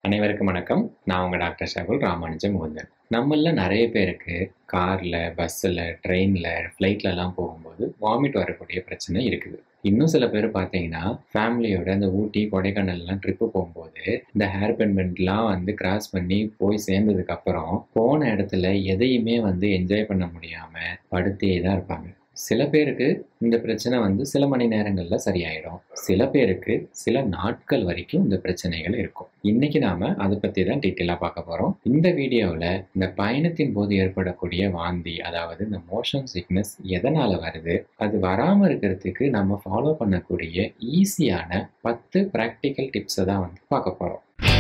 அனைவருக்கும் வணக்கம் நான் உங்கள் டாக்டர் ஷகுல் ராமானுஜம் முகுந்தன் நம்மள நிறைய பேருக்கு காரில் பஸ்ஸில் ட்ரெயினில் ஃப்ளைட்லலாம் போகும்போது வாமிட் வரக்கூடிய பிரச்சனை இருக்குது இன்னும் சில பேர் பார்த்தீங்கன்னா ஃபேமிலியோட இந்த ஊட்டி கொடைக்கானல்லாம் ட்ரிப்பு போகும்போது இந்த ஹேர் பென்மெண்ட்லாம் வந்து கிராஸ் பண்ணி போய் சேர்ந்ததுக்கப்புறம் போன இடத்துல எதையுமே வந்து என்ஜாய் பண்ண முடியாமல் படுத்தே தான் இருப்பாங்க சில பேருக்கு இந்த பிரச்சனை வந்து சில மணி நேரங்களில் சரியாயிடும் சில பேருக்கு சில நாட்கள் வரைக்கும் இந்த பிரச்சனைகள் இருக்கும் இன்னைக்கு நாம அதை பற்றி தான் டீட்டெயிலாக பார்க்க போகிறோம் இந்த வீடியோவில் இந்த பயணத்தின் போது ஏற்படக்கூடிய வாந்தி அதாவது இந்த மோஷன் சிக்னஸ் எதனால் வருது அது வராமல் இருக்கிறதுக்கு நம்ம ஃபாலோ பண்ணக்கூடிய ஈஸியான பத்து ப்ராக்டிக்கல் டிப்ஸை தான் வந்து பார்க்க போகிறோம்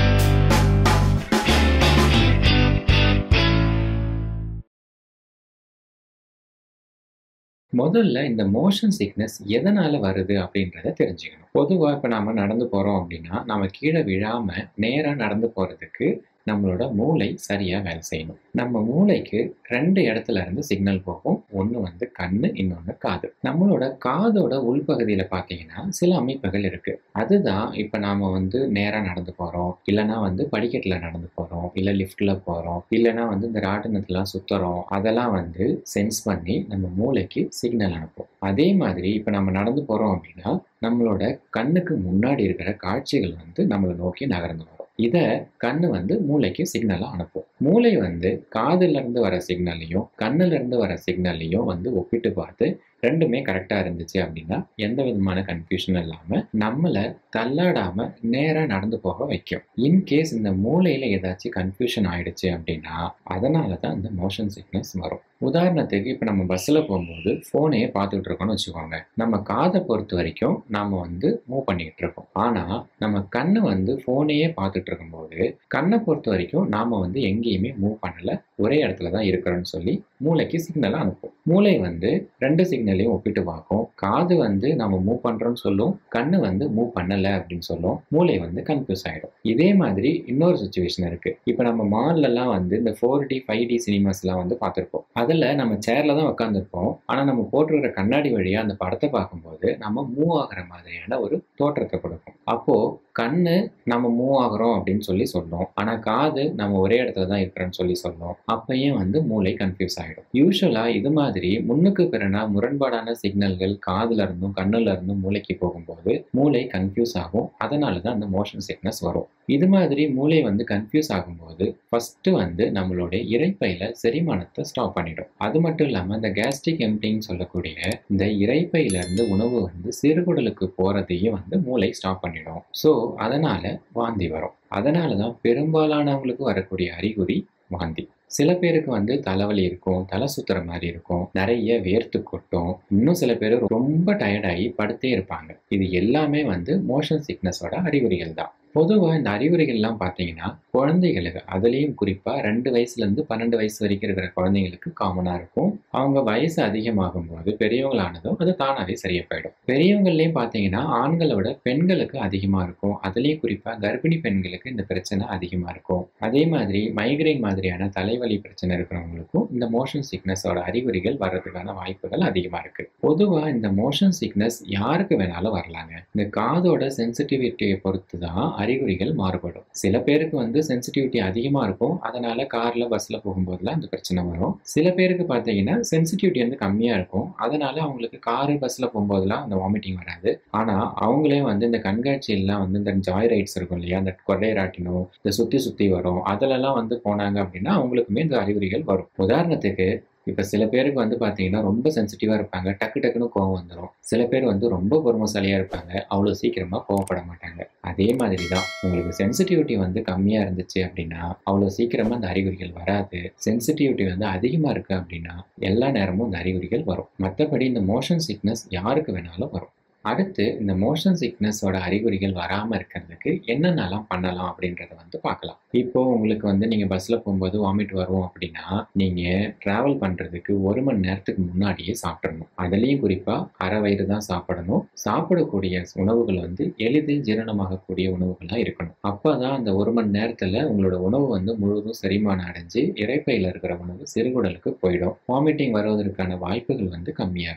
முதல்ல இந்த மோஷன் சிக்னஸ் எதனால வருது அப்படின்றத தெரிஞ்சுக்கணும் பொதுவாக இப்போ நாம நடந்து போகிறோம் அப்படின்னா நம்ம கீழே விழாம நேராக நடந்து போகிறதுக்கு நம்மளோட மூளை சரியாக வேலை செய்யணும் நம்ம மூளைக்கு ரெண்டு இடத்துல இருந்து சிக்னல் போகும் ஒன்று வந்து கண்ணு இன்னொன்று காது நம்மளோட காதோட உள்பகுதியில் பார்த்தீங்கன்னா சில அமைப்புகள் இருக்கு அதுதான் இப்போ நாம வந்து நேராக நடந்து போகிறோம் இல்லைனா வந்து படிக்கட்டில் நடந்து போகிறோம் இல்லை லிஃப்ட்டில் போகிறோம் இல்லைனா வந்து இந்த ராட்டினத்தெலாம் சுற்றுறோம் அதெல்லாம் வந்து சென்ஸ் பண்ணி நம்ம மூளைக்கு சிக்னல் அனுப்பும் அதே மாதிரி இப்போ நம்ம நடந்து போகிறோம் அப்படின்னா நம்மளோட கண்ணுக்கு முன்னாடி இருக்கிற காட்சிகள் வந்து நம்மளை நோக்கி நகர்ந்து வரும் இதை கண்ணு வந்து மூளைக்கு சிக்னலாக அனுப்பும் மூளை வந்து காதுல இருந்து வர சிக்னல்லையும் கண்ணுல இருந்து வர சிக்னல்லையும் வந்து ஒப்பிட்டு பார்த்து ரெண்டுமே கரெக்டாக இருந்துச்சு அப்படின்னா எந்த விதமான கன்ஃபியூஷனும் இல்லாமல் நம்மளை தள்ளாடாமல் நேராக நடந்து போக வைக்கும் இன்கேஸ் இந்த மூளையில் ஏதாச்சும் கன்ஃபியூஷன் ஆயிடுச்சு அப்படின்னா அதனால தான் இந்த மோஷன் சிக்னஸ் வரும் உதாரணத்துக்கு இப்போ நம்ம பஸ்ஸில் போகும்போது ஃபோனையே பார்த்துட்டு இருக்கோம்னு வச்சுக்கோங்க நம்ம காதை பொறுத்த வரைக்கும் நாம் வந்து மூவ் பண்ணிக்கிட்டு இருக்கோம் ஆனால் நம்ம கண்ணு வந்து ஃபோனையே பார்த்துட்டு இருக்கும்போது கண்ணை பொறுத்த வரைக்கும் நாம் வந்து எங்கேயுமே மூவ் பண்ணலை ஒரே இடத்துல தான் இருக்கிறோன்னு சொல்லி மூளைக்கு சிக்னலை அனுப்பும் மூளை வந்து ரெண்டு சிக்னலையும் ஒப்பிட்டு பார்க்கும் காது வந்து நம்ம மூவ் பண்ணுறோம்னு சொல்லும் கண்ணு வந்து மூவ் பண்ணலை அப்படின்னு சொல்லும் மூளை வந்து கன்ஃபியூஸ் ஆகிடும் இதே மாதிரி இன்னொரு சுச்சுவேஷன் இருக்குது இப்போ நம்ம மால்லலாம் வந்து இந்த ஃபோர் டி ஃபைவ் டி சினிமாஸ்லாம் வந்து பார்த்துருப்போம் அதில் நம்ம சேரில் தான் உட்காந்துருப்போம் ஆனால் நம்ம போட்டிருக்கிற கண்ணாடி வழியாக அந்த படத்தை பார்க்கும்போது நம்ம மூவ் ஆகிற மாதிரியான ஒரு தோற்றத்தை கொடுக்கும் அப்போது கண்ணு நம்ம மூவ் ஆகிறோம் அப்படின்னு சொல்லி சொல்லும் ஆனால் காது நம்ம ஒரே இடத்துல தான் இருக்கிறோன்னு சொல்லி சொல்லும் அப்பயும் வந்து மூளை கன்ஃபியூஸ் ஆகிடும் யூஸ்வலாக இது மாதிரி முன்னுக்கு பிறனா முரண்பாடான சிக்னல்கள் காதுல இருந்தும் கண்ணுல இருந்தும் மூளைக்கு போகும்போது மூளை கன்ஃபியூஸ் ஆகும் அதனால தான் அந்த மோஷன் சிக்னஸ் வரும் இது மாதிரி மூளை வந்து கன்ஃபியூஸ் ஆகும்போது ஃபர்ஸ்ட் வந்து நம்மளுடைய இறைப்பையில செரிமானத்தை ஸ்டாப் பண்ணிடும் அது மட்டும் இல்லாமல் இந்த கேஸ்ட்ரிக் எம்டின்னு சொல்லக்கூடிய இந்த இறைப்பையில இருந்து உணவு வந்து சிறுகுடலுக்கு போறதையும் வந்து மூளை ஸ்டாப் பண்ணிடும் ஸோ அதனால வாந்தி வரும் அதனால தான் பெரும்பாலானவங்களுக்கு வரக்கூடிய அறிகுறி வாந்தி சில பேருக்கு வந்து தலைவலி இருக்கும் தலை சுத்துற மாதிரி இருக்கும் நிறைய வேர்த்து கொட்டும் இன்னும் சில பேர் ரொம்ப டயர்டாகி படுத்தே இருப்பாங்க இது எல்லாமே வந்து மோஷன் சிக்னஸோட அறிகுறிகள் தான் பொதுவாக இந்த அறிகுறிகள்லாம் பார்த்தீங்கன்னா குழந்தைகளுக்கு அதுலேயும் குறிப்பாக ரெண்டு வயசுலேருந்து பன்னெண்டு வயசு வரைக்கும் இருக்கிற குழந்தைங்களுக்கு காமனாக இருக்கும் அவங்க வயசு அதிகமாகும் போது பெரியவங்களானதும் அது தானாகவே சரியா போயிடும் பெரியவங்கள்லேயும் பார்த்தீங்கன்னா ஆண்களை விட பெண்களுக்கு அதிகமாக இருக்கும் அதுலேயும் குறிப்பாக கர்ப்பிணி பெண்களுக்கு இந்த பிரச்சனை அதிகமாக இருக்கும் அதே மாதிரி மைக்ரைன் மாதிரியான தலைவலி பிரச்சனை இருக்கிறவங்களுக்கும் இந்த மோஷன் சிக்னஸோட அறிகுறிகள் வர்றதுக்கான வாய்ப்புகள் அதிகமாக இருக்கு பொதுவாக இந்த மோஷன் சிக்னஸ் யாருக்கு வேணாலும் வரலாங்க இந்த காதோட சென்சிட்டிவிட்டியை பொறுத்து தான் அறிகுறிகள் மாறுபடும் சில பேருக்கு வந்து சென்சிட்டிவிட்டி அதிகமாக இருக்கும் அதனால காரில் பஸ்ஸில் போகும்போதுலாம் இந்த பிரச்சனை வரும் சில பேருக்கு பார்த்தீங்கன்னா சென்சிட்டிவிட்டி வந்து கம்மியாக இருக்கும் அதனால அவங்களுக்கு காரு பஸ்ஸில் போகும்போதெல்லாம் அந்த வாமிட்டிங் வராது ஆனால் அவங்களே வந்து இந்த கண்காட்சியெல்லாம் வந்து இந்த ஜாய் ரைட்ஸ் இருக்கும் இல்லையா அந்த கொடை ராட்டினோ இந்த சுற்றி சுற்றி வரும் அதிலெல்லாம் வந்து போனாங்க அப்படின்னா அவங்களுக்குமே இந்த அறிகுறிகள் வரும் உதாரணத்துக்கு இப்போ சில பேருக்கு வந்து பார்த்தீங்கன்னா ரொம்ப சென்சிட்டிவாக இருப்பாங்க டக்கு டக்குன்னு கோவம் வந்துடும் சில பேர் வந்து ரொம்ப பொறுமைசாலியாக இருப்பாங்க அவ்வளோ சீக்கிரமாக கோவப்பட மாட்டாங்க அதே மாதிரி தான் உங்களுக்கு சென்சிட்டிவிட்டி வந்து கம்மியாக இருந்துச்சு அப்படின்னா அவ்வளோ சீக்கிரமாக அந்த அறிகுறிகள் வராது சென்சிட்டிவிட்டி வந்து அதிகமாக இருக்குது அப்படின்னா எல்லா நேரமும் இந்த அறிகுறிகள் வரும் மற்றபடி இந்த மோஷன் சிக்னஸ் யாருக்கு வேணாலும் வரும் அடுத்து இந்த மோஷன் சிக்னஸோட அறிகுறிகள் வராமல் இருக்கிறதுக்கு என்னென்னலாம் பண்ணலாம் அப்படின்றத வந்து பார்க்கலாம் இப்போ உங்களுக்கு வந்து நீங்கள் பஸ்ஸில் போகும்போது வாமிட் வரும் அப்படின்னா நீங்கள் ட்ராவல் பண்ணுறதுக்கு ஒரு மணி நேரத்துக்கு முன்னாடியே சாப்பிட்றணும் அதுலேயும் குறிப்பாக அரை வயிறு தான் சாப்பிடணும் சாப்பிடக்கூடிய உணவுகள் வந்து எளிதில் ஜீரணமாகக்கூடிய உணவுகளாக இருக்கணும் அப்போ தான் அந்த ஒரு மணி நேரத்தில் உங்களோட உணவு வந்து முழுவதும் செரிமானம் அடைஞ்சு இறைப்பையில் இருக்கிற உணவு சிறுகுடலுக்கு போயிடும் வாமிட்டிங் வருவதற்கான வாய்ப்புகள் வந்து கம்மியாக இருக்கும்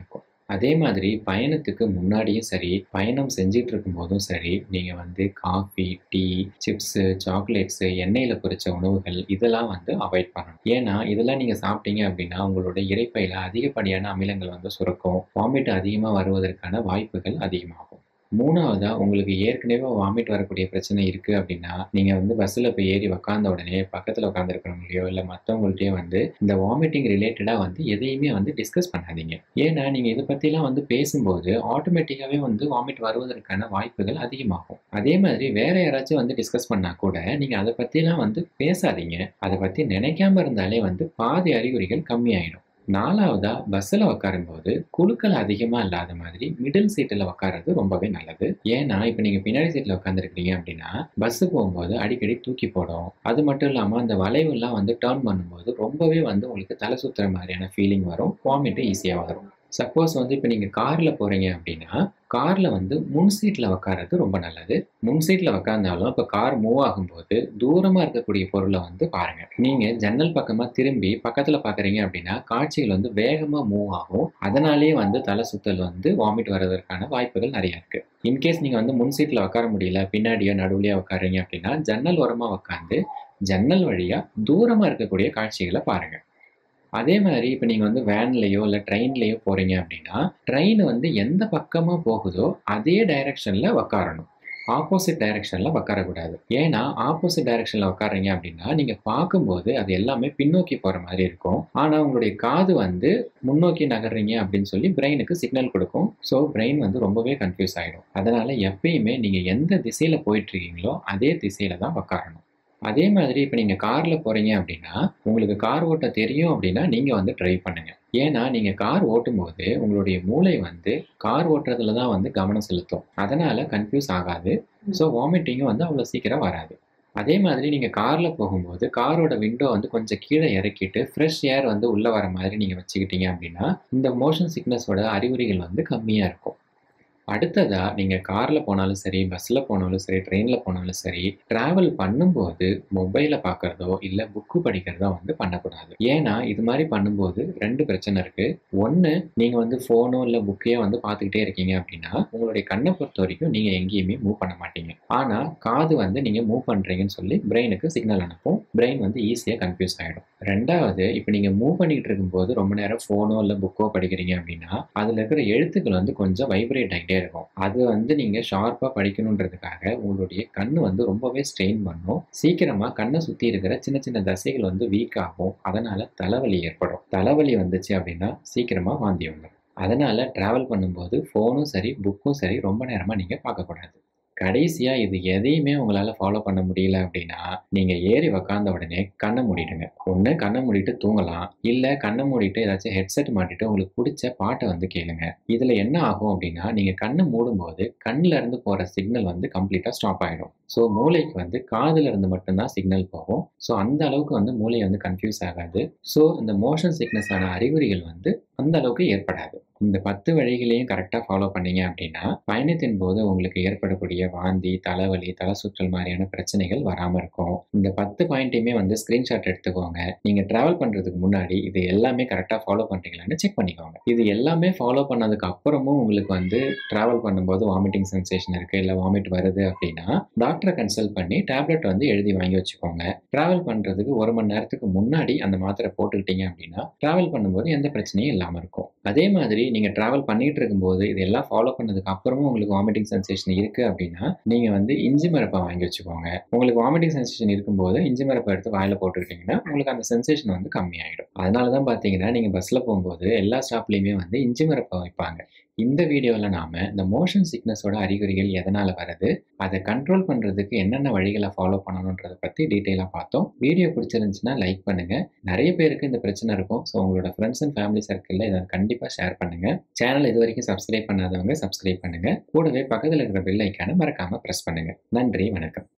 அதே மாதிரி பயணத்துக்கு முன்னாடியும் சரி பயணம் செஞ்சுட்டு இருக்கும்போதும் சரி நீங்கள் வந்து காஃபி டீ சிப்ஸு சாக்லேட்ஸு எண்ணெயில் பொரிச்ச உணவுகள் இதெல்லாம் வந்து அவாய்ட் பண்ணணும் ஏன்னா இதெல்லாம் நீங்கள் சாப்பிட்டீங்க அப்படின்னா உங்களோட இறைப்பையில் அதிகப்படியான அமிலங்கள் வந்து சுரக்கும் வாமிட் அதிகமாக வருவதற்கான வாய்ப்புகள் அதிகமாகும் மூணாவதா உங்களுக்கு ஏற்கனவே வாமிட் வரக்கூடிய பிரச்சனை இருக்குது அப்படின்னா நீங்கள் வந்து பஸ்ஸில் போய் ஏறி உக்காந்த உடனே பக்கத்தில் உட்காந்துருக்கிறவங்களையோ இல்லை மற்றவங்கள்ட்டையோ வந்து இந்த வாமிட்டிங் ரிலேட்டடாக வந்து எதையுமே வந்து டிஸ்கஸ் பண்ணாதீங்க ஏன்னா நீங்கள் இதை பற்றிலாம் வந்து பேசும்போது ஆட்டோமேட்டிக்காகவே வந்து வாமிட் வருவதற்கான வாய்ப்புகள் அதிகமாகும் அதே மாதிரி வேற யாராச்சும் வந்து டிஸ்கஸ் பண்ணால் கூட நீங்கள் அதை பற்றிலாம் வந்து பேசாதீங்க அதை பற்றி நினைக்காம இருந்தாலே வந்து பாதி அறிகுறிகள் கம்மியாயிடும் நாலாவதா பஸ்ஸில் உட்காரும்போது குழுக்கள் அதிகமாக இல்லாத மாதிரி மிடில் சீட்டில் உட்கார்றது ரொம்பவே நல்லது ஏன்னா இப்போ நீங்கள் பின்னாடி சீட்டில் உட்காந்துருக்கீங்க அப்படின்னா பஸ்ஸு போகும்போது அடிக்கடி தூக்கி போடும் அது மட்டும் இல்லாமல் அந்த வளைவுலாம் வந்து டேர்ன் பண்ணும்போது ரொம்பவே வந்து உங்களுக்கு தலை சுத்துற மாதிரியான ஃபீலிங் வரும் வாமிட்டு ஈஸியாக வரும் சப்போஸ் வந்து இப்போ நீங்கள் காரில் போகிறீங்க அப்படின்னா காரில் வந்து முன் சீட்டில் உட்கார்றது ரொம்ப நல்லது முன் சீட்டில் உட்காந்தாலும் இப்போ கார் மூவ் ஆகும்போது தூரமாக இருக்கக்கூடிய பொருளை வந்து பாருங்கள் நீங்கள் ஜன்னல் பக்கமாக திரும்பி பக்கத்தில் பார்க்குறீங்க அப்படின்னா காட்சிகள் வந்து வேகமாக மூவ் ஆகும் அதனாலேயே வந்து தலை சுத்தல் வந்து வாமிட் வர்றதற்கான வாய்ப்புகள் நிறையா இருக்குது இன்கேஸ் நீங்கள் வந்து முன் சீட்டில் உட்கார முடியல பின்னாடியோ நடுவுலையோ உட்காருறீங்க அப்படின்னா ஜன்னல் ஓரமாக உட்காந்து ஜன்னல் வழியாக தூரமாக இருக்கக்கூடிய காட்சிகளை பாருங்கள் அதே மாதிரி இப்போ நீங்கள் வந்து வேன்லேயோ இல்லை ட்ரெயின்லேயோ போகிறீங்க அப்படின்னா ட்ரெயின் வந்து எந்த பக்கமாக போகுதோ அதே டைரெக்ஷனில் உக்காரணும் ஆப்போசிட் டைரெக்ஷனில் உட்காரக்கூடாது ஏன்னா ஆப்போசிட் டைரெக்ஷனில் உட்காரீங்க அப்படின்னா நீங்கள் பார்க்கும்போது அது எல்லாமே பின்னோக்கி போகிற மாதிரி இருக்கும் ஆனால் உங்களுடைய காது வந்து முன்னோக்கி நகர்றீங்க அப்படின்னு சொல்லி பிரெயினுக்கு சிக்னல் கொடுக்கும் ஸோ பிரெயின் வந்து ரொம்பவே கன்ஃபியூஸ் ஆகிடும் அதனால் எப்பயுமே நீங்கள் எந்த திசையில் போயிட்டுருக்கீங்களோ அதே திசையில் தான் உட்காரணும் அதே மாதிரி இப்போ நீங்கள் காரில் போகிறீங்க அப்படின்னா உங்களுக்கு கார் ஓட்ட தெரியும் அப்படின்னா நீங்கள் வந்து ட்ரைவ் பண்ணுங்கள் ஏன்னா நீங்கள் கார் ஓட்டும்போது உங்களுடைய மூளை வந்து கார் ஓட்டுறதுல தான் வந்து கவனம் செலுத்தும் அதனால் கன்ஃபியூஸ் ஆகாது ஸோ வாமிட்டிங்கும் வந்து அவ்வளோ சீக்கிரம் வராது அதே மாதிரி நீங்கள் காரில் போகும்போது காரோட விண்டோ வந்து கொஞ்சம் கீழே இறக்கிட்டு ஃப்ரெஷ் ஏர் வந்து உள்ளே வர மாதிரி நீங்கள் வச்சுக்கிட்டீங்க அப்படின்னா இந்த மோஷன் சிக்னஸோட அறிகுறிகள் வந்து கம்மியாக இருக்கும் அடுத்ததா நீங்கள் காரில் போனாலும் சரி பஸ்ஸில் போனாலும் சரி ட்ரெயினில் போனாலும் சரி ட்ராவல் பண்ணும்போது மொபைலை பார்க்குறதோ இல்லை புக்கு படிக்கிறதோ வந்து பண்ணக்கூடாது ஏன்னா இது மாதிரி பண்ணும்போது ரெண்டு பிரச்சனை இருக்குது ஒன்று நீங்கள் வந்து ஃபோனோ இல்லை புக்கையோ வந்து பார்த்துக்கிட்டே இருக்கீங்க அப்படின்னா உங்களுடைய கண்ணை பொறுத்த வரைக்கும் நீங்கள் எங்கேயுமே மூவ் பண்ண மாட்டீங்க ஆனால் காது வந்து நீங்கள் மூவ் பண்ணுறீங்கன்னு சொல்லி பிரெயினுக்கு சிக்னல் அனுப்பும் பிரெயின் வந்து ஈஸியாக கன்ஃபியூஸ் ஆகிடும் ரெண்டாவது இப்போ நீங்கள் மூவ் பண்ணிகிட்டு இருக்கும்போது ரொம்ப நேரம் ஃபோனோ இல்லை புக்கோ படிக்கிறீங்க அப்படின்னா அதில் இருக்கிற எழுத்துக்கள் வந்து கொஞ்சம் வைப்ரேட் ஆகிட்டே இருக்கும் அது வந்து நீங்கள் ஷார்ப்பாக படிக்கணுன்றதுக்காக உங்களுடைய கண் வந்து ரொம்பவே ஸ்ட்ரெயின் பண்ணும் சீக்கிரமாக கண்ணை சுற்றி இருக்கிற சின்ன சின்ன தசைகள் வந்து வீக் ஆகும் அதனால் தலைவலி ஏற்படும் தலைவலி வந்துச்சு அப்படின்னா சீக்கிரமாக வாந்தி வந்துடும் அதனால் ட்ராவல் பண்ணும்போது ஃபோனும் சரி புக்கும் சரி ரொம்ப நேரமாக நீங்கள் பார்க்கக்கூடாது கடைசியாக இது எதையுமே உங்களால் ஃபாலோ பண்ண முடியல அப்படின்னா நீங்கள் ஏறி உக்காந்த உடனே கண்ணை மூடிடுங்க ஒன்று கண்ணை மூடிட்டு தூங்கலாம் இல்லை கண்ணை மூடிட்டு ஏதாச்சும் ஹெட்செட் மாட்டிட்டு உங்களுக்கு பிடிச்ச பாட்டை வந்து கேளுங்க இதில் என்ன ஆகும் அப்படின்னா நீங்கள் கண்ணை மூடும்போது கண்ணில் இருந்து போகிற சிக்னல் வந்து கம்ப்ளீட்டாக ஸ்டாப் ஆகிடும் ஸோ மூளைக்கு வந்து காதில் இருந்து மட்டும்தான் சிக்னல் போகும் ஸோ அந்த அளவுக்கு வந்து மூளை வந்து கன்ஃபியூஸ் ஆகாது ஸோ இந்த மோஷன் சிக்னஸான அறிகுறிகள் வந்து அந்த அளவுக்கு ஏற்படாது இந்த பத்து வழிகளையும் கரெக்டாக ஃபாலோ பண்ணீங்க அப்படின்னா பயணத்தின் போது உங்களுக்கு ஏற்படக்கூடிய வாந்தி தலைவலி தலை சுற்றல் மாதிரியான பிரச்சனைகள் வராமல் இருக்கும் இந்த பத்து பாயிண்ட்டையுமே வந்து ஸ்க்ரீன்ஷாட் எடுத்துக்கோங்க நீங்கள் ட்ராவல் பண்ணுறதுக்கு முன்னாடி இது எல்லாமே கரெக்டாக ஃபாலோ பண்ணுறீங்களான்னு செக் பண்ணிக்கோங்க இது எல்லாமே ஃபாலோ பண்ணதுக்கு அப்புறமும் உங்களுக்கு வந்து ட்ராவல் பண்ணும்போது வாமிட்டிங் சென்சேஷன் இருக்குது இல்லை வாமிட் வருது அப்படின்னா டாக்டரை கன்சல்ட் பண்ணி டேப்லெட் வந்து எழுதி வாங்கி வச்சுக்கோங்க ட்ராவல் பண்ணுறதுக்கு ஒரு மணி நேரத்துக்கு முன்னாடி அந்த மாத்திரை போட்டுக்கிட்டீங்க அப்படின்னா ட்ராவல் பண்ணும்போது எந்த பிரச்சனையும் இல்லாமல் இருக்கும் அதே மாதிரி நீங்கள் ட்ராவல் பண்ணிட்டு இருக்கும்போது இதெல்லாம் ஃபாலோ பண்ணதுக்கு அப்புறமும் உங்களுக்கு வாமிட்டிங் சென்சேஷன் இருக்குது அப்படின்னா நீங்கள் வந்து இஞ்சி மரப்பை வாங்கி வச்சுக்கோங்க உங்களுக்கு வாமிட்டிங் சென்சேஷன் இருக்கும்போது இஞ்சி மரப்பை எடுத்து வாயில் போட்டுக்கிட்டிங்கன்னா உங்களுக்கு அந்த சென்சேஷன் வந்து கம்மியாயிடும் அதனால தான் பார்த்தீங்கன்னா நீங்கள் பஸ்ஸில் போகும்போது எல்லா ஸ்டாப்லேயுமே வந்து இஞ்சி மரப்பை வைப்பாங்க இந்த வீடியோவில் நாம் இந்த மோஷன் சிக்னஸோட அறிகுறிகள் எதனால் வருது அதை கண்ட்ரோல் பண்ணுறதுக்கு என்னென்ன வழிகளை ஃபாலோ பண்ணணுன்றதை பற்றி டீட்டெயிலாக பார்த்தோம் வீடியோ பிடிச்சிருந்துச்சுன்னா லைக் பண்ணுங்கள் நிறைய பேருக்கு இந்த பிரச்சனை இருக்கும் ஸோ உங்களோட ஃப்ரெண்ட்ஸ் அண்ட் ஃபேமிலி சர்க்கிளில் இதை கண்டிப்பாக ஷேர் பண்ணுங்கள் சேனல் இது வரைக்கும் சப்ஸ்கிரைப் பண்ணாதவங்க சப்ஸ்கிரைப் பண்ணுங்கள் கூடவே பக்கத்தில் இருக்கிற பெல் ஐக்கானை மறக்காமல் ப்ரெஸ் பண்ணுங்கள் நன்றி வணக்கம்